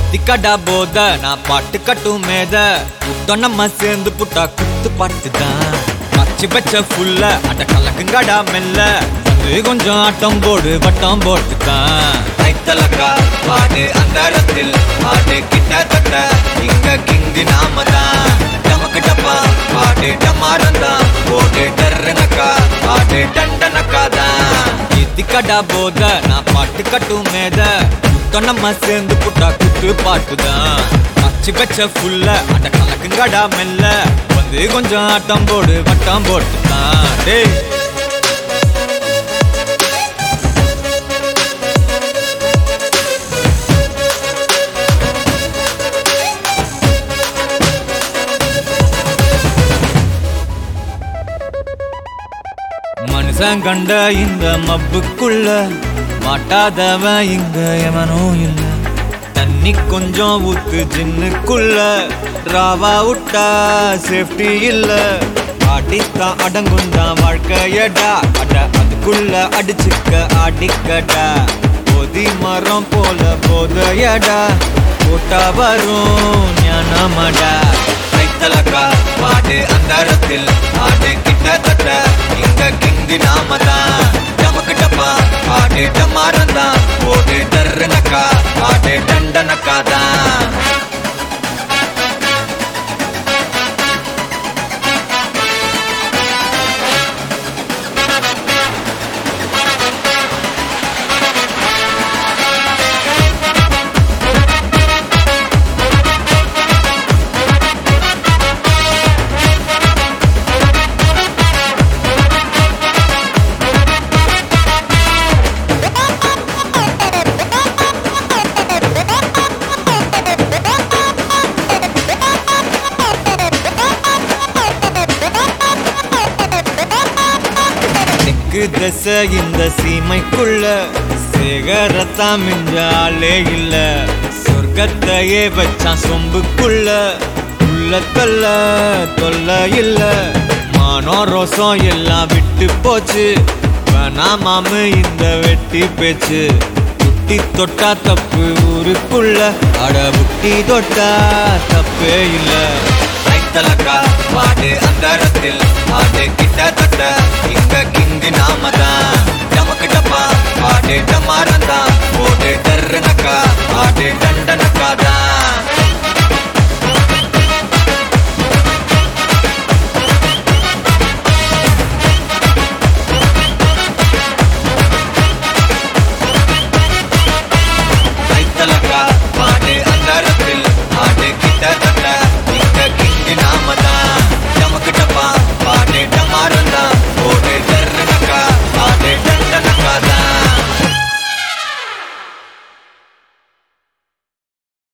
திக்கடா போத நான் பாட்டு கட்டும் மேத புத்தம் நம்ம சேர்ந்து புட்டா குத்து பாட்டு தான் பச்சு பச்ச ஃபுல்ல அட கலக்குங்கடா மெல்ல வந்து கொஞ்சம் ஆட்டம் போடு வட்டம் போட்டு தான் கைத்தலக்கா பாடு அந்தரத்தில் பாடு கிட்டத்தட்ட இங்க கிங்கு நாம தான் நமக்கு டப்பா பாடு டமாரந்தா போடு டர்ரனக்கா பாடு டண்டனக்கா தான் திக்கடா போத நான் பாட்டு கட்டும் மேத புத்தம் நம்ம சேர்ந்து புட்டா குத்து பாட்டு தான் பச்சு பச்ச ஃபுல்ல அட கலக்குங்கடா மெல்ல வந்து கொஞ்சம் ஆட்டம் போடு வட்டம் போட்டு தான் டேய் மனுஷன் கண்ட இந்த மப்புக்குள்ள மாட்டாதவன் இங்க எவனும் இல்ல தண்ணி கொஞ்சம் ஊத்து ஜின்னுக்குள்ள ராவா விட்டா சேஃப்டி இல்ல ஆடித்தான் அடங்குந்தான் வாழ்க்கையடா அட அதுக்குள்ள அடிச்சுக்க ஆடிக்கடா பொதி மரம் போல போதையடா போட்டா வரும் ஞானமடா கைத்தலக்கா பாடு அந்தரத்தில் பாடு கிட்டத்தட்ட இங்க கிங்கு நாம தான் நமக்கு டப்பா பாடு டமாரந்தா போடு டர்ரனக்கா பாடு டண்டனக்கா தான் தெற்கு திசை இந்த சீமைக்குள்ள சேகரத்தா மிஞ்ச ஆளே இல்ல சொர்க்கத்தையே வச்சான் சொம்புக்குள்ள உள்ளக்கல்ல தொல்ல இல்ல மானோ ரோசம் எல்லாம் விட்டு போச்சு வேணாமாமு இந்த வெட்டி பேச்சு புட்டி தொட்டா தப்பு ஊருக்குள்ள அட புட்டி தொட்டா தப்பே இல்ல கைத்தலக்கா பாடு அந்தரத்தில் பாடு கிட்டத்தட்ட இங்க கிங்கு நாம தான் நமக்கு டப்பா பாடு டமாரந்தா போடு